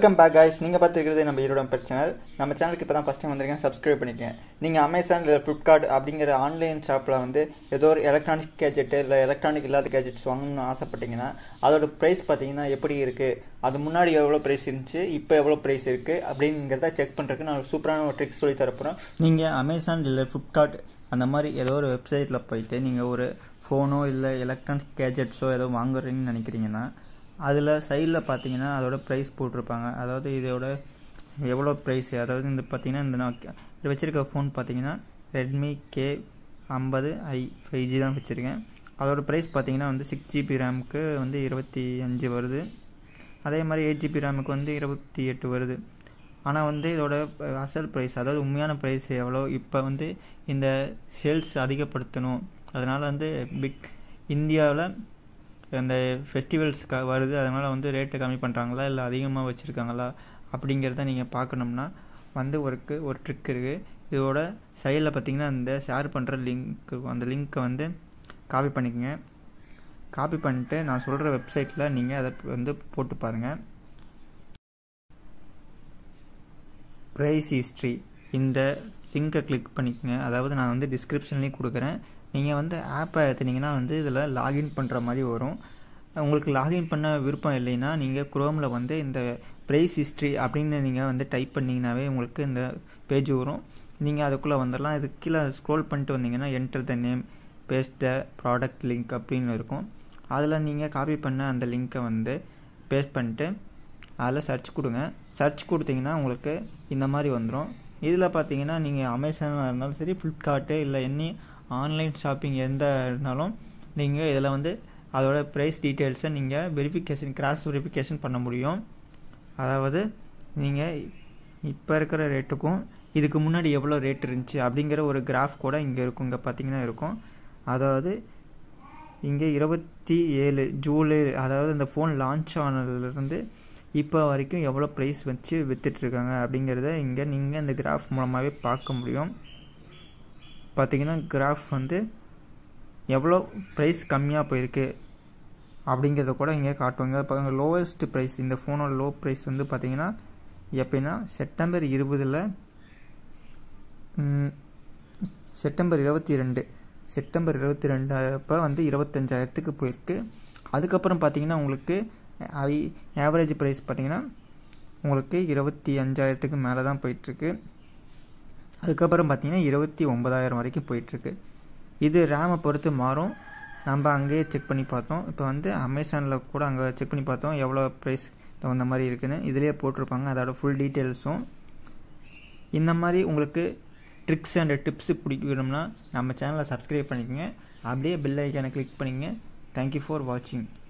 welcome back guys நீங்கள் பார்த்துருக்கிறது நம்ம ஈரோட channel நம்ம சேனலுக்கு இப்போ தான் ஃபஸ்ட் டைம் வந்திருக்கேன் சப்ஸ்கிரைப் பண்ணிக்கங்க நீங்கள் அமேசான் இல்லை ஃப்ளிப்கார்ட் அப்படிங்கிற ஆன்லைன் ஷாப்பில் வந்து ஏதோ ஒரு எலக்ட்ரானிக் கேஜெட்டு இல்லை எலக்ட்ரானிக் இல்லாத கேஜெட்ஸ் வாங்கணும்னு ஆசைப்பட்டீங்கன்னா அதோட ப்ரைஸ் பார்த்தீங்கன்னா எப்படி இருக்குது அது முன்னாடி எவ்வளோ ப்ரைஸ் இருந்துச்சு இப்போ எவ்வளோ ப்ரைஸ் இருக்குது அப்படிங்கிறத செக் பண்ணுறதுக்கு நான் ஒரு சூப்பரான ஒரு ட்ரிக்ஸ் சொல்லி தரப்போகிறோம் நீங்கள் அமேசான் இல்லை ஃப்ளிப்கார்ட் அந்த மாதிரி ஏதோ ஒரு வெப்சைட்டில் போயிட்டு நீங்கள் ஒரு ஃபோனோ இல்லை எலக்ட்ரானிக் கேஜெட்ஸோ ஏதோ வாங்குறீங்கன்னு நினைக்கிறீங்கன்னா அதில் சைடில் பார்த்தீங்கன்னா அதோட ப்ரைஸ் போட்டிருப்பாங்க அதாவது இதோட எவ்வளோ ப்ரைஸ் அதாவது இந்த பார்த்தீங்கன்னா இந்த நான் இது வச்சுருக்க ஃபோன் பார்த்தீங்கன்னா ரெட்மி கே ஐம்பது ஐ ஃபைவ் ஜி தான் வச்சுருக்கேன் அதோட ப்ரைஸ் பார்த்தீங்கன்னா வந்து சிக்ஸ் ஜிபி ரேமுக்கு வந்து இருபத்தி அஞ்சு வருது அதே மாதிரி எயிட் ஜிபி ரேமுக்கு வந்து இருபத்தி எட்டு வருது ஆனால் வந்து இதோட அசல் ப்ரைஸ் அதாவது உண்மையான ப்ரைஸ் எவ்வளோ இப்போ வந்து இந்த சேல்ஸ் அதிகப்படுத்தணும் அதனால் வந்து பிக் இந்தியாவில் இந்த ஃபெஸ்டிவல்ஸ்க்கு வருது அதனால் வந்து ரேட்டு கம்மி பண்ணுறாங்களா இல்லை அதிகமாக வச்சுருக்காங்களா அப்படிங்கிறத நீங்கள் பார்க்கணும்னா வந்து ஒருக்கு ஒரு ட்ரிக் இருக்குது இதோட சைடில் பார்த்தீங்கன்னா இந்த ஷேர் பண்ணுற லிங்க்கு அந்த லிங்க்கை வந்து காப்பி பண்ணிக்கோங்க காப்பி பண்ணிட்டு நான் சொல்கிற வெப்சைட்டில் நீங்கள் அதை வந்து போட்டு பாருங்கள் ப்ரைஸ் ஹிஸ்ட்ரி இந்த லிங்கை கிளிக் பண்ணிக்கோங்க அதாவது நான் வந்து டிஸ்கிரிப்ஷன்லேயும் கொடுக்குறேன் நீங்கள் வந்து ஆப்பை ஏற்றுனீங்கன்னா வந்து இதில் லாகின் பண்ணுற மாதிரி வரும் உங்களுக்கு லாகின் பண்ண விருப்பம் இல்லைன்னா நீங்கள் குரோமில் வந்து இந்த ப்ரைஸ் ஹிஸ்ட்ரி அப்படின்னு நீங்கள் வந்து டைப் பண்ணிங்கனாவே உங்களுக்கு இந்த பேஜ் வரும் நீங்கள் அதுக்குள்ளே வந்துடலாம் இதுக்கு கீழே ஸ்க்ரோல் பண்ணிட்டு வந்தீங்கன்னா enter the name paste the product link அப்படின்னு இருக்கும் அதில் நீங்கள் காப்பி பண்ண அந்த லிங்க்கை வந்து பேஸ்ட் பண்ணிட்டு அதில் சர்ச் கொடுங்க சர்ச் கொடுத்தீங்கன்னா உங்களுக்கு இந்த மாதிரி வந்துடும் இதில் பார்த்தீங்கன்னா நீங்கள் அமேசானாக இருந்தாலும் சரி ஃப்ளிப்கார்ட்டு இல்லை எனி ஆன்லைன் ஷாப்பிங் எந்த இருந்தாலும் நீங்கள் இதில் வந்து அதோட ப்ரைஸ் டீட்டெயில்ஸை நீங்கள் வெரிஃபிகேஷன் கிராஸ் வெரிஃபிகேஷன் பண்ண முடியும் அதாவது நீங்கள் இப்போ இருக்கிற ரேட்டுக்கும் இதுக்கு முன்னாடி எவ்வளோ ரேட் இருந்துச்சு அப்படிங்கிற ஒரு கிராஃப் கூட இங்கே இருக்கும் இங்கே பார்த்தீங்கன்னா இருக்கும் அதாவது இங்கே இருபத்தி ஏழு ஜூலை அதாவது இந்த ஃபோன் லான்ச் ஆனதுலேருந்து இப்போ வரைக்கும் எவ்வளோ ப்ரைஸ் வச்சு விற்றுட்ருக்காங்க அப்படிங்கிறத இங்கே நீங்கள் இந்த கிராஃப் மூலமாகவே பார்க்க முடியும் பார்த்தீங்கன்னா கிராஃப் வந்து எவ்வளோ ப்ரைஸ் கம்மியாக போயிருக்கு அப்படிங்கிறத கூட இங்கே காட்டுவாங்க இப்போ லோவஸ்ட் ப்ரைஸ் இந்த ஃபோனோட லோ ப்ரைஸ் வந்து பார்த்தீங்கன்னா எப்படின்னா செப்டம்பர் இருபதில் செப்டம்பர் இருபத்தி ரெண்டு செப்டம்பர் இருபத்தி ரெண்டு அப்போ வந்து இருபத்தஞ்சாயிரத்துக்கு போயிருக்கு அதுக்கப்புறம் பார்த்தீங்கன்னா உங்களுக்கு ஐ ஆவரேஜ் ப்ரைஸ் பார்த்தீங்கன்னா உங்களுக்கு இருபத்தி அஞ்சாயிரத்துக்கு மேலே தான் போயிட்டுருக்கு அதுக்கப்புறம் பார்த்தீங்கன்னா இருபத்தி ஒன்பதாயிரம் வரைக்கும் போயிட்டுருக்கு இது ரேமை பொறுத்து மாறும் நம்ம அங்கேயே செக் பண்ணி பார்த்தோம் இப்போ வந்து அமேசானில் கூட அங்கே செக் பண்ணி பார்த்தோம் எவ்வளோ ப்ரைஸ் தகுந்த மாதிரி இருக்குன்னு இதிலே போட்டிருப்பாங்க அதோட ஃபுல் டீட்டெயில்ஸும் இந்த மாதிரி உங்களுக்கு ட்ரிக்ஸ் அண்ட் டிப்ஸு பிடிக்கணும்னா நம்ம சேனலை சப்ஸ்கிரைப் பண்ணிக்கோங்க அப்படியே பெல் ஐக்கானை கிளிக் பண்ணிக்கங்க தேங்க்யூ ஃபார் வாட்சிங்